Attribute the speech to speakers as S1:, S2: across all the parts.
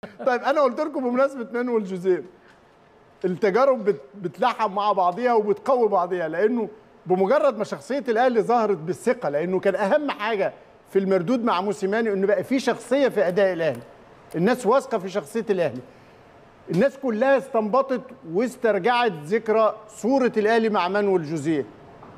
S1: طيب انا قلت لكم بمناسبه مانويل جوزيه التجارب بت- بتلحم مع بعضيها وبتقوي بعضيها لانه بمجرد ما شخصيه الاهلي ظهرت بالثقه لانه كان اهم حاجه في المردود مع موسيماني انه بقى في شخصيه في اداء الاهلي الناس واثقه في شخصيه الاهلي الناس كلها استنبطت واسترجعت ذكرى صوره الاهلي مع مانويل جوزيه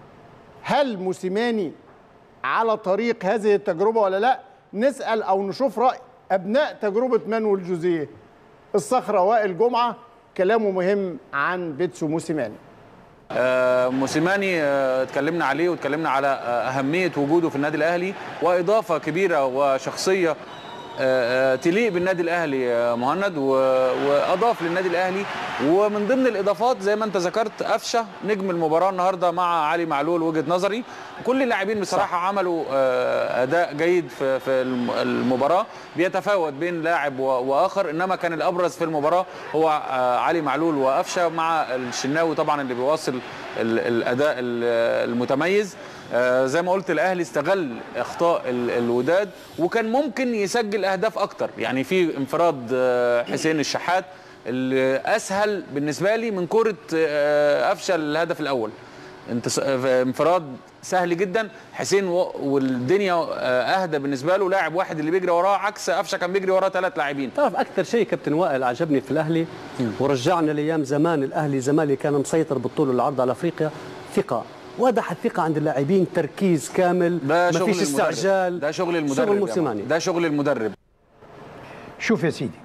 S1: هل موسيماني على طريق هذه التجربه ولا لا نسال او نشوف راي ابناء تجربه مانويل جوزيه الصخره وائل جمعه كلامه مهم عن بيتسو موسيماني
S2: آه، موسيماني آه، اتكلمنا عليه واتكلمنا على آه، أهمية وجوده في النادي الأهلي وإضافة كبيرة وشخصية آه، آه، تليق بالنادي الأهلي آه، مهند و- وأضاف للنادي الأهلي ومن ضمن الإضافات زي ما أنت ذكرت أفشة نجم المباراة النهاردة مع علي معلول وجهة نظري كل اللاعبين بصراحة عملوا آه، أداء جيد في في الم- المباراة بيتفاوت بين لاعب و- وآخر إنما كان الأبرز في المباراة هو آه، علي معلول وأفشة مع الشناوي طبعا اللي بيواصل ال- الأداء ال- المتميز آه، زي ما قلت الاهلي استغل اخطاء ال- الوداد وكان ممكن يسجل اهداف اكتر يعني في انفراد آه، حسين الشحات اللي اسهل بالنسبه لي من كره آه، قفشه الهدف الاول انت انفراد سهل جدا حسين و- والدنيا آه، اهدى بالنسبه له لاعب واحد اللي بيجري وراه عكس قفشه كان بيجري وراه ثلاث لاعبين
S3: تعرف اكثر شيء كابتن وائل عجبني في الاهلي ورجعنا لايام زمان الاهلي زمان اللي كان مسيطر بالطول والعرض على افريقيا ثقه واضح الثقه عند اللاعبين تركيز كامل
S2: ده
S3: ما
S2: شغل
S3: فيش
S2: المدرب.
S3: استعجال
S2: ده شغل المدرب
S3: شغل
S2: يا
S3: موسيماني
S2: معلم. ده شغل المدرب
S4: شوف يا سيدي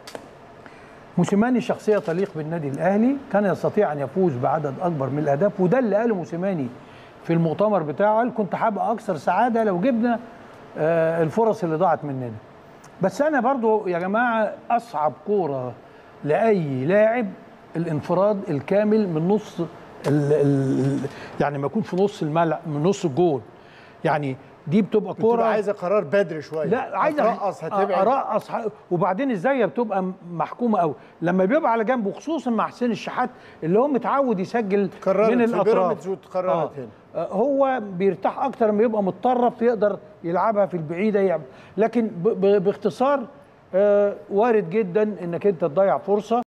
S4: موسيماني شخصية تليق بالنادي الأهلي كان يستطيع أن يفوز بعدد أكبر من الأهداف وده اللي قاله موسيماني في المؤتمر بتاعه قال كنت هبقى أكثر سعادة لو جبنا آه، الفرص اللي ضاعت مننا بس أنا برضو يا جماعة أصعب كورة لأي لاعب الانفراد الكامل من نص ال ال يعني ما يكون في نص الملعب من نص الجول يعني دي بتبقى كوره
S1: بتبقى عايزه قرار بدري شويه
S4: لا عايز
S1: هترقص هتبعد
S4: ارقص ح- وبعدين الزاويه بتبقى م- محكومه قوي لما بيبقى على جنب وخصوصا مع حسين الشحات اللي هو متعود يسجل
S1: قررت
S4: من
S1: في
S4: الاطراف
S1: بيراميدز واتقررت هنا.
S4: آه، هو بيرتاح اكتر لما يبقى متطرف يقدر يلعبها في البعيده يعمل لكن ب- ب- باختصار آه، وارد جدا انك انت تضيع فرصه